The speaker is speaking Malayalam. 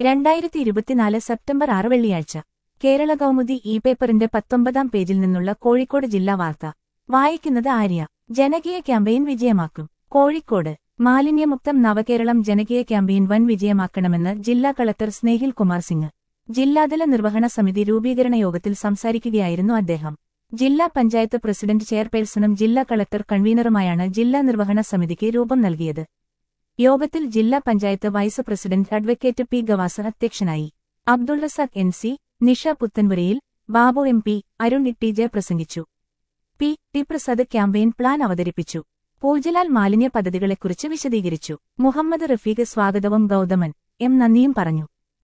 രണ്ടായിരത്തി ഇരുപത്തിനാല് സെപ്റ്റംബർ ആറ് വെള്ളിയാഴ്ച കേരള കൗമുദി ഇ പേപ്പറിന്റെ പത്തൊമ്പതാം പേജിൽ നിന്നുള്ള കോഴിക്കോട് ജില്ലാ വാർത്ത വായിക്കുന്നത് ആര്യ ജനകീയ ക്യാമ്പയിൻ വിജയമാക്കും കോഴിക്കോട് മാലിന്യമുക്തം നവകേരളം ജനകീയ ക്യാമ്പയിൻ വൻ വിജയമാക്കണമെന്ന് ജില്ലാ കളക്ടർ സ്നേഹിൽ കുമാർ സിംഗ് ജില്ലാതല നിർവഹണ സമിതി രൂപീകരണ യോഗത്തിൽ സംസാരിക്കുകയായിരുന്നു അദ്ദേഹം ജില്ലാ പഞ്ചായത്ത് പ്രസിഡന്റ് ചെയർപേഴ്സണും ജില്ലാ കളക്ടർ കൺവീനറുമായാണ് ജില്ലാ നിർവഹണ സമിതിക്ക് രൂപം നൽകിയത് യോഗത്തിൽ ജില്ലാ panchayat vice president advocate P Gavas അധ്യക്ഷനായി Abdul Razak N C Nisha Puthanpurayil Babu M P Arun ഇട്ടിജെ പ്രസംഗിച്ചു P T Prasad campaign plan അവതരിപ്പിച്ചു പൂജലാൽ മാലിന്യ പദ്ധതികളെക്കുറിച്ച് വിശദീകരിച്ചു മുഹമ്മദ് റഫീഖ് സ്വാഗതവും ഗൗതമൻ എം നന്ദിയും പറഞ്ഞു